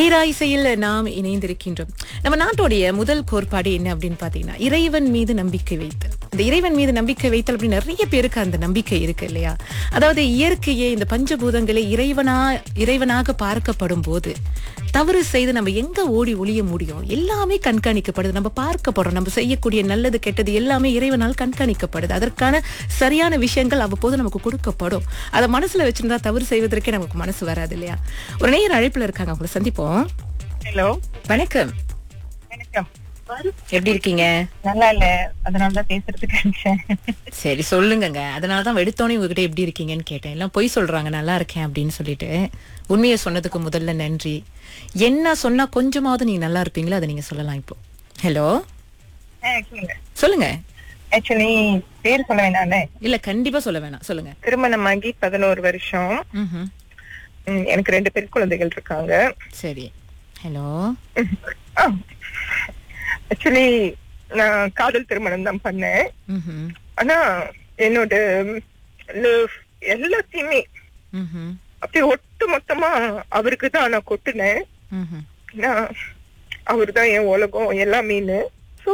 தீராயிசையில் நாம் இணைந்திருக்கின்றோம் நம்ம நாட்டுடைய முதல் கோட்பாடு என்ன அப்படின்னு பாத்தீங்கன்னா இறைவன் மீது நம்பிக்கை வைத்தல் இந்த இறைவன் மீது நம்பிக்கை வைத்தல் அப்படின்னு நிறைய பேருக்கு அந்த நம்பிக்கை இருக்கு இல்லையா அதாவது இயற்கையே இந்த பஞ்சபூதங்களை இறைவனா இறைவனாக பார்க்கப்படும் போது தவறு செய்து நம்ம எங்க ஓடி ஒளிய முடியும் எல்லாமே கண்காணிக்கப்படுது நம்ம பார்க்கப்படுறோம் நம்ம செய்யக்கூடிய நல்லது கெட்டது எல்லாமே இறைவனால் கண்காணிக்கப்படுது அதற்கான சரியான விஷயங்கள் அவ்வப்போது நமக்கு கொடுக்கப்படும் அதை மனசுல வச்சிருந்தா தவறு செய்வதற்கே நமக்கு மனசு வராது இல்லையா ஒரு நேயர் அழைப்புல இருக்காங்க அவங்கள சந்திப்போம் ஹலோ வணக்கம் வணக்கம் எப்படி இருக்கீங்க நல்லா இல்ல அதனாலதான் பேசுறதுக்கு அனுப்பிச்சேன் சரி சொல்லுங்கங்க அதனாலதான் எடுத்தோடனே உங்ககிட்ட எப்படி இருக்கீங்கன்னு கேட்டேன் எல்லாம் பொய் சொல்றாங்க நல்லா இருக்கேன் அப்படின்னு சொல்லிட்டு உண்மையை சொன்னதுக்கு முதல்ல நன்றி என்ன சொன்னா கொஞ்சமாவது நீங்க நல்லா இருப்பீங்களோ அதை நீங்க சொல்லலாம் இப்போ ஹலோ சொல்லுங்க ஆக்சுவலி பேர் சொல்ல வேணாம்ல இல்ல கண்டிப்பா சொல்ல வேணாம் சொல்லுங்க திருமணமாகி பதினோரு வருஷம் ம்ஹும். ம், எனக்கு ரெண்டு பெண் குழந்தைகள் இருக்காங்க சரி ஹலோ ஆக்சுவலி நான் காதல் திருமணம் தான் பண்ணேன் ம்ஹும். ஆனா என்னோட love எல்லாத்தையுமே ம்ஹும். அப்படியே ஒட்டு மொத்தமா அவருக்கு தான் நான் கொட்டுனேன் ம்ஹும். ஏன்னா அவர் தான் என் உலகம் எல்லாமேன்னு ஸோ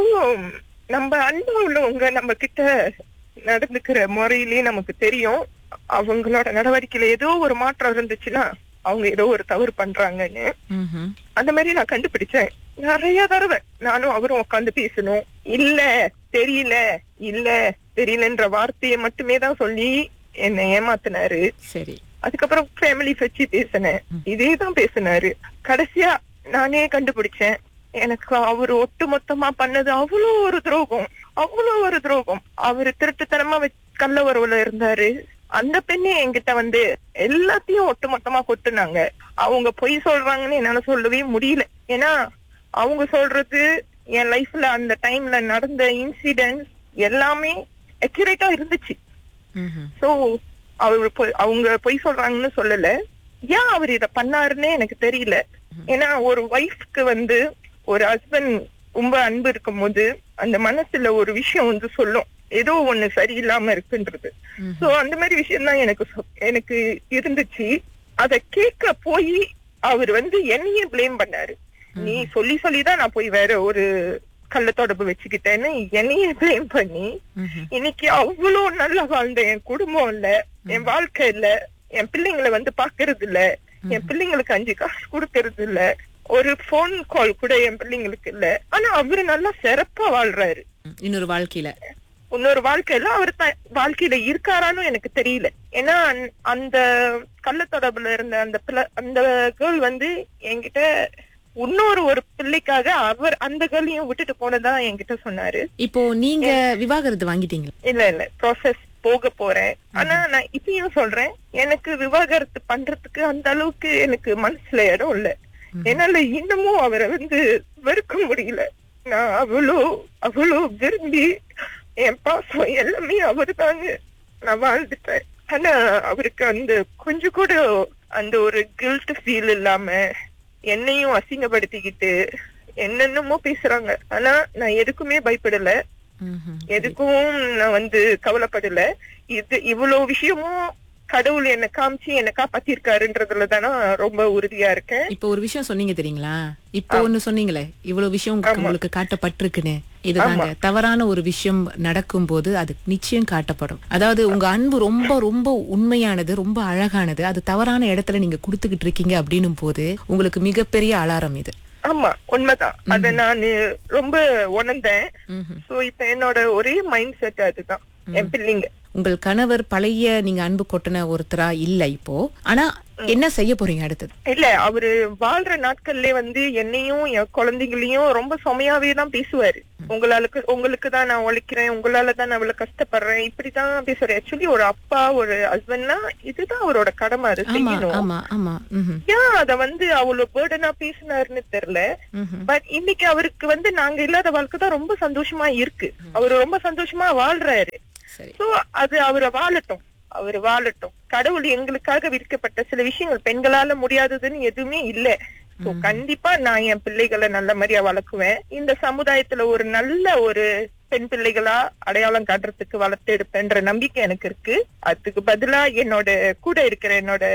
நம்ம அன்பா உள்ளவங்க நம்ம கிட்ட நடந்துக்கிற முறையிலேயே நமக்கு தெரியும் அவங்களோட நடவடிக்கையில ஏதோ ஒரு மாற்றம் இருந்துச்சுன்னா அவங்க ஏதோ ஒரு தவறு பண்றாங்கன்னு ம்ஹும். அந்த மாதிரி நான் கண்டுபிடிச்சேன் நிறைய தடவை நானும் அவரும் உட்காந்து பேசணும் இல்ல தெரியல இல்ல தெரியலன்ற வார்த்தையை மட்டுமே தான் சொல்லி என்னை ஏமாத்தினாரு சரி அதுக்கப்புறம் ஃபேமிலி வச்சு பேசினேன் இதே தான் பேசினாரு கடைசியா நானே கண்டுபிடிச்சேன் எனக்கு அவர் ஒட்டு மொத்தமா பண்ணது அவ்வளோ ஒரு துரோகம் அவ்வளோ ஒரு துரோகம் அவரு திருட்டுத்தனமா வச்- கள்ள உறவுல இருந்தாரு அந்த பெண்ணே என்கிட்ட வந்து எல்லாத்தையும் ஒட்டு மொத்தமா கொட்டுனாங்க அவங்க பொய் சொல்றாங்கன்னு என்னால சொல்லவே முடியல ஏன்னா அவங்க சொல்றது என் லைஃப்ல அந்த டைம்ல நடந்த இன்சிடென்ட் எல்லாமே அக்யூரேட்டா இருந்துச்சு ம்ஹும். சோ அவர் பொய்- அவங்க பொய் சொல்றாங்கன்னு சொல்லல ஏன் அவர் இத பண்ணாருன்னு எனக்கு தெரியல ஏன்னா ஒரு ஒய்ஃப்க்கு வந்து ஒரு ஹஸ்பண்ட் ரொம்ப அன்பு இருக்கும்போது அந்த மனசுல ஒரு விஷயம் வந்து சொல்லும் ஏதோ ஒண்ணு சரியில்லாம இருக்குன்றது ம்ஹும். சோ அந்த மாதிரி விஷயம் தான் எனக்கு சொ- எனக்கு இருந்துச்சு அத கேட்க போய் அவர் வந்து என்னையே ப்ளேம் பண்ணாரு நீ சொல்லி சொல்லிதான் நான் போய் வேற ஒரு கள்ள தொடர்பு வச்சுக்கிட்டேன்னு என்னையே ப்ளேம் பண்ணி ம்ஹும். இன்னைக்கு அவ்வளவு நல்லா வாழ்ந்த என் குடும்பம் இல்ல என் வாழ்க்கை இல்ல என் பிள்ளைங்களை வந்து பாக்குறது இல்ல என் பிள்ளைங்களுக்கு அஞ்சு காசு கொடுக்கறது இல்ல ஒரு போன் கால் கூட என் பிள்ளைங்களுக்கு இல்ல ஆனா அவரு நல்லா சிறப்பா வாழ்றாரு இன்னொரு வாழ்க்கையில இன்னொரு வாழ்க்கையில அவர் த- வாழ்க்கையில இருக்காரான்னு எனக்கு தெரியல ஏன்னா அந்த- அந்த கள்ள தொடர்புல இருந்த அந்த பிள்ளை அந்த கேர்ள் வந்து என்கிட்ட இன்னொரு ஒரு பிள்ளைக்காக அவர் அந்த கேர்ளையும் விட்டுட்டு போனதா என்கிட்ட சொன்னாரு இப்போ நீங்க விவாகரத்து வாங்கிட்டீங்களா இல்ல இல்ல ப்ராசஸ் போக போறேன் ஆனா நான் இப்பயும் சொல்றேன் எனக்கு விவாகரத்து பண்றதுக்கு அந்த அளவுக்கு எனக்கு மனசுல இடம் இல்ல என்னால இன்னமும் அவரை வந்து வெறுக்க முடியல நான் அவ்வளோ அவ்வளோ விரும்பி என் பாசம் எல்லாமே அவரு தாங்க நான் வாழ்ந்துட்டேன் ஆனா அவருக்கு அந்த கொஞ்சம் கூட அந்த ஒரு கில்ட் ஃபீல் இல்லாம என்னையும் அசிங்கப்படுத்திக்கிட்டு என்னென்னமோ பேசுறாங்க ஆனா நான் எதுக்குமே பயப்படல ம்ஹும். எதுக்கும் நான் வந்து கவலைப்படல இது இவ்வளவு விஷயமும் கடவுள் என்ன காமிச்சு என்ன காப்பாத்திருக்காருன்றதுல தான் நான் ரொம்ப உறுதியா இருக்கேன் இப்போ ஒரு விஷயம் சொன்னீங்க தெரியுங்களா இப்போ ஒண்ணு சொன்னீங்களே இவ்வளவு விஷயம் உங்களுக்கு- உங்களுக்கு காட்டப்பட்டிருக்குன்னு இதுதாங்க தவறான ஒரு விஷயம் நடக்கும்போது அது நிச்சயம் காட்டப்படும் அதாவது உங்க அன்பு ரொம்ப ரொம்ப உண்மையானது ரொம்ப அழகானது அது தவறான இடத்துல நீங்க கொடுத்துக்கிட்டு இருக்கீங்க அப்படின்னும் போது உங்களுக்கு மிகப்பெரிய அலாரம் இது ஆமா உண்மைதான் அத நான் ரொம்ப உணர்ந்தேன் ம்ஹும். சோ இப்ப என்னோட ஒரே மைண்ட் செட் அதுதான் என் பிள்ளைங்க உங்கள் கணவர் பழைய நீங்க அன்பு கொட்டின ஒருத்தரா இல்ல இப்போ ஆனா என்ன செய்ய போறீங்க அடுத்தது இல்ல அவரு வாழ்ற நாட்கள்ல வந்து என்னையும் என் குழந்தைங்களையும் ரொம்ப சுமையாவே தான் பேசுவாரு உங்களால உங்களுக்கு தான் நான் உழைக்கிறேன் உங்களால தான் நான் அவ்வளவு கஷ்டப்படுறேன் இப்படிதான் பேசுவாரு ஆக்சுவலி ஒரு அப்பா ஒரு ஹஸ்பண்ட்னா இதுதான் அவரோட கடமை அது ஆமா செய்யணும் ஆமா ஆமா ம்ஹும். ஏன் அத வந்து அவ்வளவு பேர்டனா பேசினாருன்னு தெரியல ம்ஹும். பட் இன்னைக்கு அவருக்கு வந்து நாங்க இல்லாத வாழ்க்கை தான் ரொம்ப சந்தோஷமா இருக்கு அவரு ரொம்ப சந்தோஷமா வாழ்றாரு சரி சோ அது அவரை வாழட்டும் அவர் வாழட்டும் கடவுள் எங்களுக்காக விதிக்கப்பட்ட சில விஷயங்கள் பெண்களால முடியாததுன்னு எதுவுமே இல்ல சோ கண்டிப்பா நான் என் பிள்ளைகளை நல்ல மாதிரியா வளர்க்குவேன் இந்த சமுதாயத்துல ஒரு நல்ல ஒரு பெண் பிள்ளைகளா அடையாளம் காட்டுறதுக்கு வளர்த்து எடுப்பேன்ற நம்பிக்கை எனக்கு இருக்கு அதுக்கு பதிலா என்னோட கூட இருக்கிற என்னோட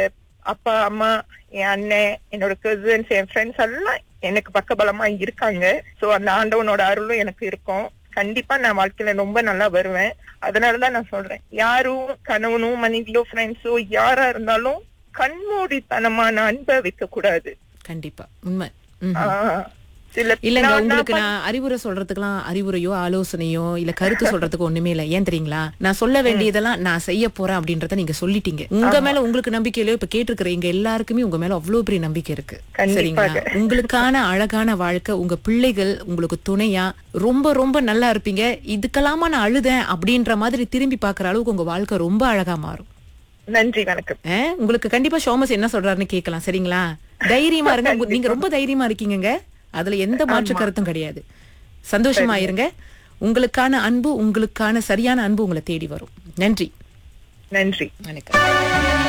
அப்பா அம்மா என் அண்ணன் என்னோட கசின்ஸ் என் ஃப்ரெண்ட்ஸ் எல்லாம் எனக்கு பக்கபலமா இருக்காங்க சோ அந்த ஆண்டவனோட அருளும் எனக்கு இருக்கும் கண்டிப்பா நான் வாழ்க்கையில ரொம்ப நல்லா வருவேன் அதனாலதான் நான் சொல்றேன் யாரும் கணவனும் மனைவியோ ஃப்ரெண்ட்ஸோ யாரா இருந்தாலும் கண்மூடித்தனமான அன்பை வைக்க கூடாது கண்டிப்பா உண்மை ம். ஆஹ் சில இல்லங்க நான்- உங்களுக்கு நான் அறிவுரை சொல்றதுக்குலாம் அறிவுரையோ ஆலோசனையோ இல்ல கருத்து சொல்றதுக்கு ஒண்ணுமே இல்ல ஏன் தெரியுங்களா நான் சொல்ல வேண்டியதெல்லாம் நான் செய்ய போறேன் அப்படின்றத நீங்க சொல்லிட்டீங்க உங்க மேல உங்களுக்கு நம்பிக்கை இல்லையோ இப்ப கேட்டிருக்கிற எங்க எல்லாருக்குமே உங்க மேல அவ்வளவு பெரிய நம்பிக்கை இருக்கு கண்டிப்பாக. சரிங்களா உங்களுக்கான அழகான வாழ்க்கை உங்க பிள்ளைகள் உங்களுக்கு துணையா ரொம்ப ரொம்ப நல்லா இருப்பீங்க இதுக்கெல்லாமா நான் அழுதேன் அப்படின்ற மாதிரி திரும்பி பாக்குற அளவுக்கு உங்க வாழ்க்கை ரொம்ப அழகா மாறும் நன்றி வணக்கம் ஆ, உங்களுக்கு கண்டிப்பா ஷோமஸ் என்ன சொல்றாருன்னு கேட்கலாம் சரிங்களா தைரியமா இருங்க உங்க- நீங்க ரொம்ப தைரியமா இருக்கீங்கங்க அதுல எந்த மாற்று கருத்தும் கிடையாது சந்தோஷமா இருங்க உங்களுக்கான அன்பு உங்களுக்கான சரியான அன்பு உங்களை தேடி வரும் நன்றி நன்றி வணக்கம்